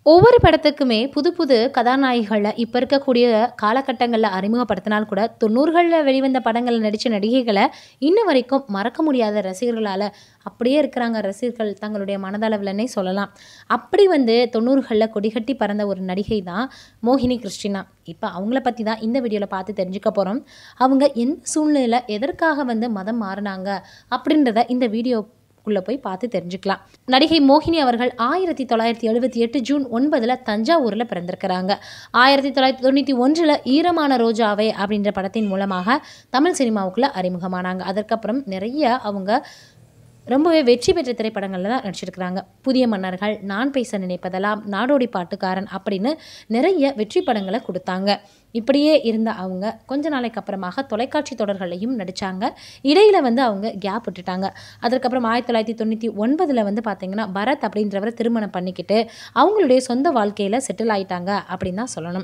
ஒவ்வொரு படத்துக்குமே புது புது கதாநாயகிகள இப்ப இருக்கக்கூடிய காலகட்டங்கள்ல அறிமுகப்படுத்தினால் கூட 90கள்ல வெளிவந்த படங்கள்ல நடிச்ச நடிகைகள இன்ன வரைக்கும் மறக்க முடியாத ரசிகர்களால அப்படியே இருக்கிறாங்க ரசிகர்கள் தங்களுடைய மனதளவுலன்னே சொல்லலாம். அப்படி வந்து 90கள்ல கொடிகட்டி பறந்த ஒரு நடிகை தான் மோகினி கிறிஸ்டினா. இப்ப அவங்கள பத்தி தான் இந்த வீடியோல பார்த்து தெரிஞ்சுக்க போறோம். அவங்க எந்த சூழ்நிலையில எதற்காக வந்து மதம் மாறுனாங்க அப்படின்றத இந்த வீடியோக்குள்ள போய் பார்த்து தெரிஞ்சுக்கலாம். நடிகை மோகினி அவர்கள் 1978 ஜூன் 9ல தஞ்சாவூர்ல பிறந்திருக்கிறாங்க. 1991ல ஈரமான ரோஜாவே அப்படின்ற படத்தின் மூலமாக தமிழ் சினிமாவுக்குள்ள அறிமுகமானாங்க. அதற்கப்புறம் நிறைய அவங்க ரொம்பவே வெற்றி பெற்ற திரைப்படங்கள்ல தான் நடிச்சிருக்கிறாங்க. புதிய மன்னர்கள், நான் பேச நினைப்பதெல்லாம், நாடோடி பாட்டுக்காரன் அப்படின்னு நிறைய வெற்றி படங்கள குடுத்தாங்க. இப்படியே இருந்த அவங்க கொஞ்ச நாளைக்கு அப்புறமாக தொலைக்காட்சி தொடர்கள்லயும் நடிச்சாங்க. இடையில வந்து அவங்க கேப் விட்டுட்டாங்க. அதற்கப்புறம் 1999ல வந்து பார்த்தீங்கன்னா, பரத் அப்படின்றவர திருமணம் பண்ணிக்கிட்டு அவங்களுடைய சொந்த வாழ்க்கையில செட்டில் ஆயிட்டாங்க அப்படின்னு தான் சொல்லணும்.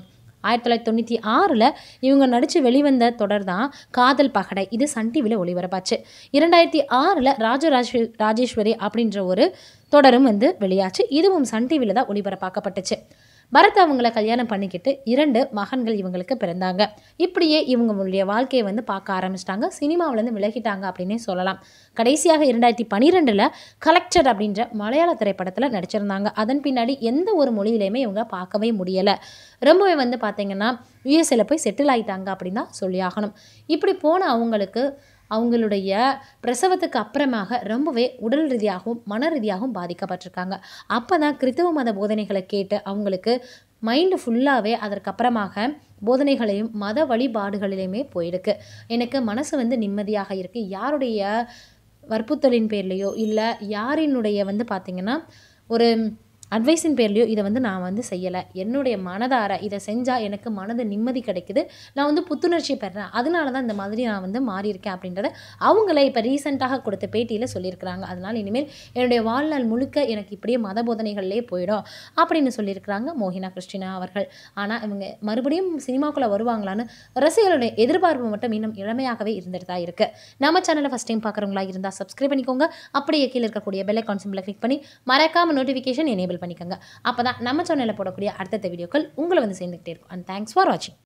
1996ல இவங்க நடிச்சு வெளிவந்த தொடர் தான் காதல் பகடை. இது சன் டிவில ஒளிபரப்பாச்சு. 2006ல ராஜராஜே ராஜேஸ்வரி அப்படின்ற ஒரு தொடரும் வந்து வெளியாச்சு. இதுவும் சன் டிவில தான் ஒளிபரப்பாக்கப்பட்டுச்சு. பரத் அவங்கள கல்யாணம் பண்ணிக்கிட்டு 2 மகன்கள் இவங்களுக்கு பிறந்தாங்க. இப்படியே இவங்களுடைய வாழ்க்கைய வந்து பார்க்க ஆரம்பிச்சுட்டாங்க. சினிமாவுலேருந்து விலகிட்டாங்க அப்படின்னே சொல்லலாம். கடைசியாக 2012ல கலெக்டர் அப்படின்ற மலையாள திரைப்படத்துல நடிச்சிருந்தாங்க. அதன் பின்னாடி எந்த ஒரு மொழியிலயுமே இவங்க பார்க்கவே முடியல. ரொம்பவே வந்து பார்த்தீங்கன்னா, யுஎஸ்ஏல போய் செட்டில் ஆயிட்டாங்க அப்படின்னு தான் சொல்லி ஆகணும். இப்படி போன அவங்களுக்கு அவங்களுடைய பிரசவத்துக்கு அப்புறமாக ரொம்பவே உடல் ரீதியாகவும், மன ரீதியாகவும் பாதிக்கப்பட்டிருக்காங்க. அப்ப தான் கிறித்துவ மத போதனைகள கேட்டு அவங்களுக்கு மைண்ட் ஃபுல்லாவே அதற்கப்புறமாக போதனைகளையும், மத வழிபாடுகளிலுமே போயிருக்கு. எனக்கு மனசு வந்து நிம்மதியாக இருக்கு. யாருடைய வற்புறுத்தலின் பேர்லயோ, இல்ல யாரினுடைய வந்து பார்த்தீங்கன்னா, ஒரு அட்வைஸின் பேர்லயோ இத வந்து நான் வந்து செய்யல. என்னுடைய மனதார இத செஞ்சா எனக்கு மனது நிம்மதி கிடைக்குது. நான் வந்து புத்துணர்ச்சி பெறேன். அதனால தான் இந்த மாதிரி நான் வந்து மாறியிருக்கேன் அப்படின்றத அவங்களே இப்ப ரீசென்ட்டாக கொடுத்த பேட்டியில சொல்லியிருக்கிறாங்க. அதனால இனிமேல் என்னுடைய வாழ்நாள் முழுக்க எனக்கு இப்படியே மத போதனைகள்லயே போயிடும் அப்படின்னு சொல்லியிருக்கிறாங்க மோகினா கிறிஸ்டினா அவர்கள். ஆனா இவங்க மறுபடியும் சினிமாக்குள்ள வருவாங்களான்னு ரசிகர்களுடைய எதிர்பார்ப்பு மட்டும் இன்னும் இளமையாகவே இருந்துட்டு தான் இருக்கு. நம்ம சேனல ஃபர்ஸ்ட் டைம் பார்க்குறவங்களா இருந்தா சப்ஸ்கிரைப் பண்ணிக்கோங்க. அப்படியே கீழ இருக்கக்கூடிய பெல் ஐகான் சிம்பல கிளிக் பண்ணி மறக்காம நோட்டிஃபிகேஷன் எனேபிள் பண்ணிக்கோங்க. அப்பதான் நம்ம சேனல்ல போடக்கூடிய அடுத்தடுத்த வீடியோக்கள் உங்கள வந்து சேர்ந்துகிட்டே இருக்கும். அண்ட் தேங்க்ஸ் ஃபார் வாட்சிங்.